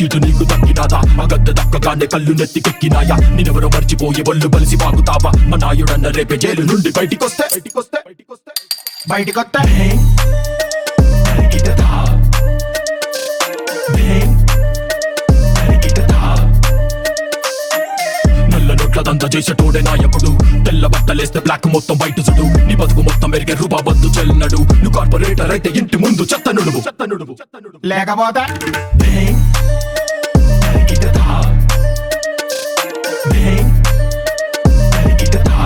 Seat నీకు దక్కినాదా ఆ గద్దె దక్కగానే కళ్ళు నెత్తికెక్కినాయా నిన్నెవరో మర్చిపోయి ఒళ్ళు బలిసి బాగుతావా మా నాయుడన్న రేపే జైలు నుండి బయటికొస్తే బయటికొస్తే బయటికొస్తే బయటికొత్తే నరికితదా. భేం. నరికితదా. నల్ల నోట్ల దంత చేసేటోడే నాయకుడు తెల్ల బట్టలేస్తే బ్లాక్ మొత్తం బయట చుడు నీ బతుకు మొత్తం మెరిగే రూపా బద్దు చెల్లనడు నువ్వు కార్పొరేటర్ అయితే ఇంటి ముందు చెత్త నుడువు చెత్త నుడువు చెత్త నుడువు లేకపోతే భేం. నరికితదా. భేం. నరికితదా.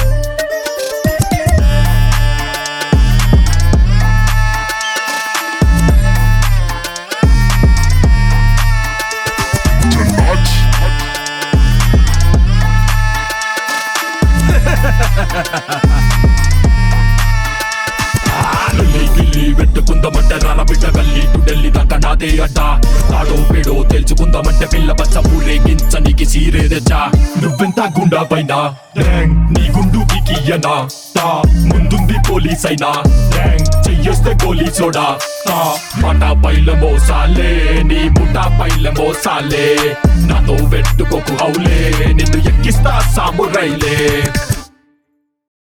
ఢిల్లీ గిల్లీ పెట్టుకుందామంటే రాల బిడ్డ గల్లీ టు ఢిల్లీ దాకా నాదే అడ్డ తాడో పేడో తెలుసుకుందామంటే పిల్ల బచ్చ ఊరేగించనికి సీరే తెచ్చా నువ్వెంత గుండా పైన ర్యాంగ్ నీ గుండు కియనా తా ముందుంది పోలీస్ అయినా ర్యాంగ్ చెయ్యేస్తే గోలీ సోడా తా మాట పైల మోసాలే నీ ముఠా పైల మోసాలే నాతో వెట్టుకోకు హౌలే నిన్ను ఎక్కిస్తా సామురైలే